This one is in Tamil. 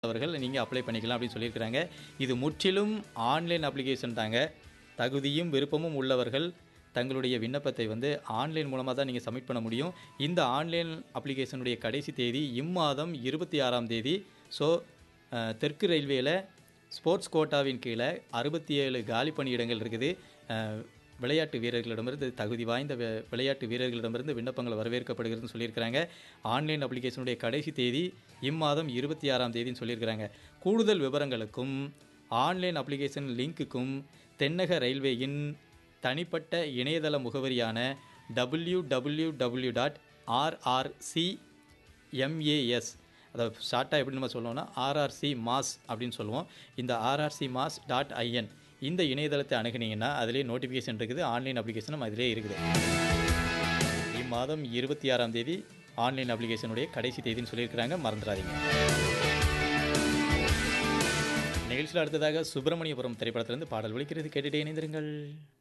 அவர்கள் நீங்கள் அப்ளை பண்ணிக்கலாம் அப்படின்னு சொல்லியிருக்கிறாங்க இது முற்றிலும் ஆன்லைன் அப்ளிகேஷன் தாங்க தகுதியும் விருப்பமும் உள்ளவர்கள் தங்களுடைய விண்ணப்பத்தை வந்து ஆன்லைன் மூலமாக தான் நீங்கள் சப்மிட் பண்ண முடியும் இந்த ஆன்லைன் அப்ளிகேஷனுடைய கடைசி தேதி இம்மாதம் இருபத்தி ஆறாம் தேதி ஸோ தெற்கு ரயில்வேயில் ஸ்போர்ட்ஸ் கோட்டாவின் கீழே அறுபத்தி ஏழு காலி பணியிடங்கள் இருக்குது அஹ், விளையாட்டு வீரர்களிடமிருந்து தகுதி வாய்ந்த வி- விளையாட்டு வீரர்களிடமிருந்து விண்ணப்பங்கள் வரவேற்கப்படுகிறதுன்னு சொல்லியிருக்கிறாங்க ஆன்லைன் அப்ளிகேஷனுடைய கடைசி தேதி இம்மாதம் இருபத்தி ஆறாம் தேதின்னு சொல்லியிருக்கிறாங்க கூடுதல் விவரங்களுக்கும் ஆன்லைன் அப்ளிகேஷன் லிங்க்குக்கும் தென்னக ரயில்வேயின் தனிப்பட்ட இணையதள முகவரியான W W W dot RRC MAS அதாவது ஷார்ட்டாக எப்படி நம்ம சொல்லுவோம்னா ஆர்ஆர்சி மாஸ் அப்படின்னு சொல்லுவோம் இந்த ஆர்ஆர்சி மாஸ் டாட் ஐஎன் இந்த இணையதளத்தை அணுகுனீங்கன்னா அதிலே நோட்டிஃபிகேஷன் இருக்குது ஆன்லைன் அப்ளிகேஷனும் அதிலே இருக்குது இம்மாதம் இருபத்தி ஆறாம் தேதி ஆன்லைன் அப்ளிகேஷனுடைய கடைசி தேதின்னு சொல்லியிருக்கிறாங்க மறந்துடாதீங்க நிகழ்ச்சியில் அடுத்ததாக சுப்பிரமணியபுரம் திரைப்படத்திலிருந்து பாடல் ஒலிக்கிறது கேட்டுட்டே இணைந்திருங்கள்